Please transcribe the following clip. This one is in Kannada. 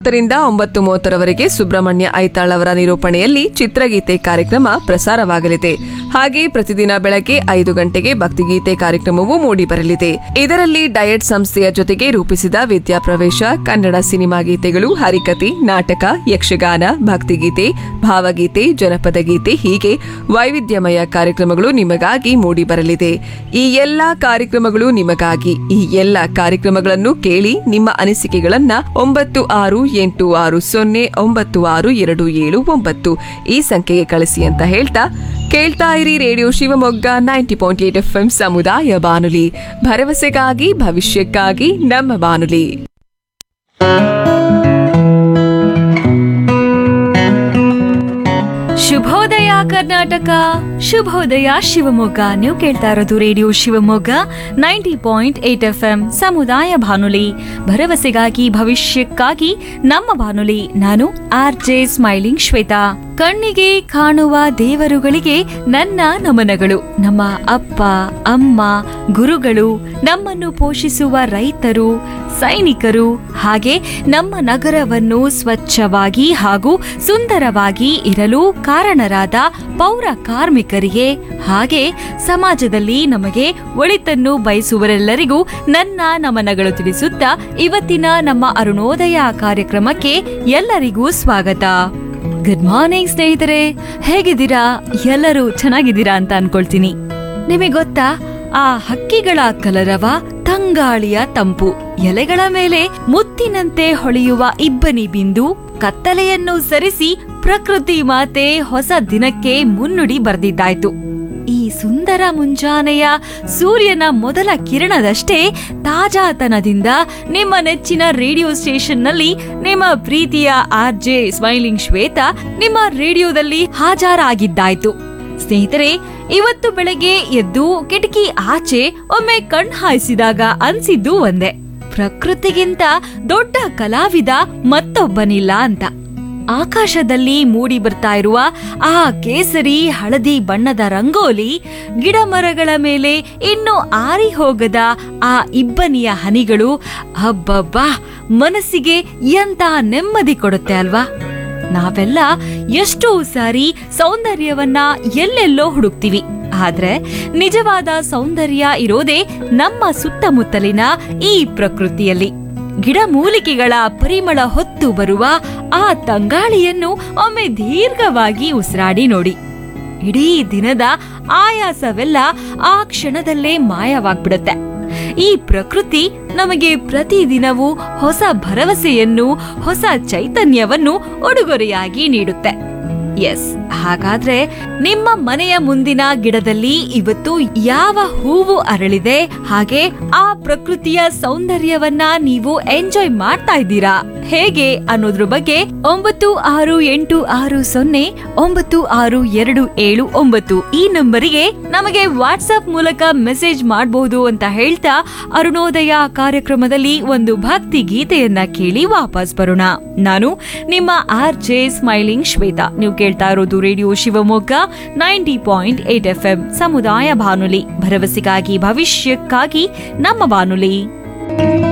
ಮೂವತ್ತರಿಂದ ಒಂಬತ್ತು ಮೂವತ್ತರವರೆಗೆ ಸುಬ್ರಹ್ಮಣ್ಯ ಐತಾಳ್ ಅವರ ನಿರೂಪಣೆಯಲ್ಲಿ ಚಿತ್ರಗೀತೆ ಕಾರ್ಯಕ್ರಮ ಪ್ರಸಾರವಾಗಲಿದೆ ಹಾಗೆ ಪ್ರತಿದಿನ ಬೆಳಗ್ಗೆ ಐದು ಗಂಟೆಗೆ ಭಕ್ತಿಗೀತೆ ಕಾರ್ಯಕ್ರಮವೂ ಮೂಡಿಬರಲಿದೆ ಇದರಲ್ಲಿ ಡಯಟ್ ಸಂಸ್ಥೆಯ ಜೊತೆಗೆ ರೂಪಿಸಿದ ವಿದ್ಯಾಪ್ರವೇಶ ಕನ್ನಡ ಸಿನಿಮಾ ಗೀತೆಗಳು ಹರಿಕತೆ ನಾಟಕ ಯಕ್ಷಗಾನ ಭಕ್ತಿಗೀತೆ ಭಾವಗೀತೆ ಜನಪದ ಗೀತೆ ಹೀಗೆ ವೈವಿಧ್ಯಮಯ ಕಾರ್ಯಕ್ರಮಗಳು ನಿಮಗಾಗಿ ಮೂಡಿಬರಲಿದೆ ಈ ಎಲ್ಲಾ ಕಾರ್ಯಕ್ರಮಗಳು ನಿಮಗಾಗಿ ಈ ಎಲ್ಲ ಕಾರ್ಯಕ್ರಮಗಳನ್ನು ಕೇಳಿ ನಿಮ್ಮ ಅನಿಸಿಕೆಗಳನ್ನ ಒಂಬತ್ತು ಆರು ಎಂಟು ಆರು ಸೊನ್ನೆ ಒಂಬತ್ತು ಆರು ಎರಡು ಏಳು ಒಂಬತ್ತು ಈ ಸಂಖ್ಯೆಗೆ ಕಳಿಸಿ ಅಂತ ಹೇಳ್ತಾ ಕೇಳ್ತಾ ಇರಿ radio Shivamogga ninety point eight F ಸಮುದಾಯ ಬಾನುಲಿ ಭರವಸೆಗಾಗಿ ಭವಿಷ್ಯಕ್ಕಾಗಿ ನಮ್ಮ ಬಾನುಲಿ ಶುಭೋದಯ ಕರ್ನಾಟಕ ಶುಭೋದಯ ಶಿವಮೊಗ್ಗ ನೀವು ಕೇಳ್ತಾ ಇರೋದು radio Shivamogga ninety point eight F M ಸಮುದಾಯ ಬಾನುಲಿ ಭರವಸೆಗಾಗಿ ಭವಿಷ್ಯಕ್ಕಾಗಿ ನಮ್ಮ ಬಾನುಲಿ ನಾನು ಆರ್ ಜೆ ಸ್ಮೈಲಿಂಗ್ ಶ್ವೇತಾ ಕಣ್ಣಿಗೆ ಕಾಣುವ ದೇವರುಗಳಿಗೆ ನನ್ನ ನಮನಗಳು ನಮ್ಮ ಅಪ್ಪ ಅಮ್ಮ ಗುರುಗಳು ನಮ್ಮನ್ನು ಪೋಷಿಸುವ ರೈತರು ಸೈನಿಕರು ಹಾಗೆ ನಮ್ಮ ನಗರವನ್ನು ಸ್ವಚ್ಛವಾಗಿ ಹಾಗೂ ಸುಂದರವಾಗಿ ಇರಲು ಕಾರಣರಾದ ಪೌರ ಕಾರ್ಮಿಕರಿಗೆ ಹಾಗೆ ಸಮಾಜದಲ್ಲಿ ನಮಗೆ ಒಳಿತನ್ನು ಬಯಸುವರೆಲ್ಲರಿಗೂ ನನ್ನ ನಮನಗಳು ತಿಳಿಸುತ್ತಾ ಇವತ್ತಿನ ನಮ್ಮ ಅರುಣೋದಯ ಕಾರ್ಯಕ್ರಮಕ್ಕೆ ಎಲ್ಲರಿಗೂ ಸ್ವಾಗತ ಗುಡ್ ಮಾರ್ನಿಂಗ್ ಸ್ನೇಹಿತರೆ ಹೇಗಿದ್ದೀರಾ ಎಲ್ಲರೂ ಚೆನ್ನಾಗಿದ್ದೀರಾ ಅಂತ ಅನ್ಕೊಳ್ತೀನಿ ನಿಮಗೆ ಗೊತ್ತಾ ಆ ಹಕ್ಕಿಗಳ ಕಲರವ ತಂಗಾಳಿಯ ತಂಪು ಎಲೆಗಳ ಮೇಲೆ ಮುತ್ತಿನಂತೆ ಹೊಳೆಯುವ ಇಬ್ಬನಿ ಬಿಂದು ಕತ್ತಲೆಯನ್ನು ಸರಿಸಿ ಪ್ರಕೃತಿ ಮಾತೆ ಹೊಸ ದಿನಕ್ಕೆ ಮುನ್ನುಡಿ ಬರೆದಿದ್ದಾಯ್ತು ಈ ಸುಂದರ ಮುಂಜಾನೆಯ ಸೂರ್ಯನ ಮೊದಲ ಕಿರಣದಷ್ಟೇ ತಾಜಾತನದಿಂದ ನಿಮ್ಮ ನೆಚ್ಚಿನ ರೇಡಿಯೋ ಸ್ಟೇಷನ್ನಲ್ಲಿ ನಿಮ್ಮ ಪ್ರೀತಿಯ ಆರ್ ಜೆ ಸ್ಮೈಲಿಂಗ್ ಶ್ವೇತಾ ನಿಮ್ಮ ರೇಡಿಯೋದಲ್ಲಿ ಹಾಜರಾಗಿದ್ದಾಯ್ತು ಸ್ನೇಹಿತರೆ ಇವತ್ತು ಬೆಳಗ್ಗೆ ಎದ್ದು ಕಿಟಕಿ ಆಚೆ ಒಮ್ಮೆ ಕಣ್ ಹಾಯಿಸಿದಾಗ ಅನ್ಸಿದ್ದು ಒಂದೇ ಪ್ರಕೃತಿಗಿಂತ ದೊಡ್ಡ ಕಲಾವಿದ ಮತ್ತೊಬ್ಬನಿಲ್ಲ ಅಂತ ಆಕಾಶದಲ್ಲಿ ಮೂಡಿ ಬರ್ತಾ ಇರುವ ಆ ಕೇಸರಿ ಹಳದಿ ಬಣ್ಣದ ರಂಗೋಲಿ ಗಿಡ ಮರಗಳ ಮೇಲೆ ಇನ್ನು ಆರಿ ಹೋಗದ ಆ ಇಬ್ಬನಿಯ ಹನಿಗಳು ಹಬ್ಬಬ್ಬಾ ಮನಸ್ಸಿಗೆ ಎಂತ ನೆಮ್ಮದಿ ಕೊಡುತ್ತೆ ಅಲ್ವಾ ನಾವೆಲ್ಲ ಎಷ್ಟೋ ಸಾರಿ ಸೌಂದರ್ಯವನ್ನ ಎಲ್ಲೆಲ್ಲೋ ಹುಡುಕ್ತಿವಿ ಆದ್ರೆ ನಿಜವಾದ ಸೌಂದರ್ಯ ಇರೋದೇ ನಮ್ಮ ಸುತ್ತಮುತ್ತಲಿನ ಈ ಪ್ರಕೃತಿಯಲ್ಲಿ ಗಿಡಮೂಲಿಕೆಗಳ ಪರಿಮಳ ಹೊತ್ತು ಬರುವ ಆ ತಂಗಾಳಿಯನ್ನು ಒಮ್ಮೆ ದೀರ್ಘವಾಗಿ ಉಸಿರಾಡಿ ನೋಡಿ ಇಡೀ ದಿನದ ಆಯಾಸವೆಲ್ಲ ಆ ಕ್ಷಣದಲ್ಲೇ ಮಾಯವಾಗ್ಬಿಡುತ್ತೆ ಈ ಪ್ರಕೃತಿ ನಮಗೆ ಪ್ರತಿದಿನವೂ ಹೊಸ ಭರವಸೆಯನ್ನು ಹೊಸ ಚೈತನ್ಯವನ್ನು ಉಡುಗೊರೆಯಾಗಿ ನೀಡುತ್ತೆ ಎಸ್ ಹಾಗಾದ್ರೆ ನಿಮ್ಮ ಮನೆಯ ಮುಂದಿನ ಗಿಡದಲ್ಲಿ ಇವತ್ತು ಯಾವ ಹೂವು ಅರಳಿದೆ ಹಾಗೆ ಆ ಪ್ರಕೃತಿಯ ಸೌಂದರ್ಯವನ್ನ ನೀವು ಎಂಜಾಯ್ ಮಾಡ್ತಾ ಇದ್ದೀರಾ ಹೇಗೆ ಅನ್ನೋದ್ರ ಬಗ್ಗೆ ಒಂಬತ್ತು ಆರು ಎಂಟು ಆರು ಸೊನ್ನೆ ಒಂಬತ್ತು ಆರು ಎರಡು ಏಳು ಒಂಬತ್ತು ಈ ನಂಬರಿಗೆ ನಮಗೆ ವಾಟ್ಸ್ಆಪ್ ಮೂಲಕ ಮೆಸೇಜ್ ಮಾಡಬಹುದು ಅಂತ ಹೇಳ್ತಾ ಅರುಣೋದಯ ಕಾರ್ಯಕ್ರಮದಲ್ಲಿ ಒಂದು ಭಕ್ತಿ ಗೀತೆಯನ್ನ ಕೇಳಿ ವಾಪಸ್ ಬರೋಣ ನಾನು ನಿಮ್ಮ ಆರ್ ಜೆ ಸ್ಮೈಲಿಂಗ್ ಶ್ವೇತಾ ನೀವು ಕೇಳ್ತಾ ಇರೋದು radio Shivamogga ninety point eight F M ಸಮುದಾಯ ಬಾನುಲಿ ಭರವಸೆಗಾಗಿ ಭವಿಷ್ಯಕ್ಕಾಗಿ ನಮ್ಮ ಬಾನುಲಿ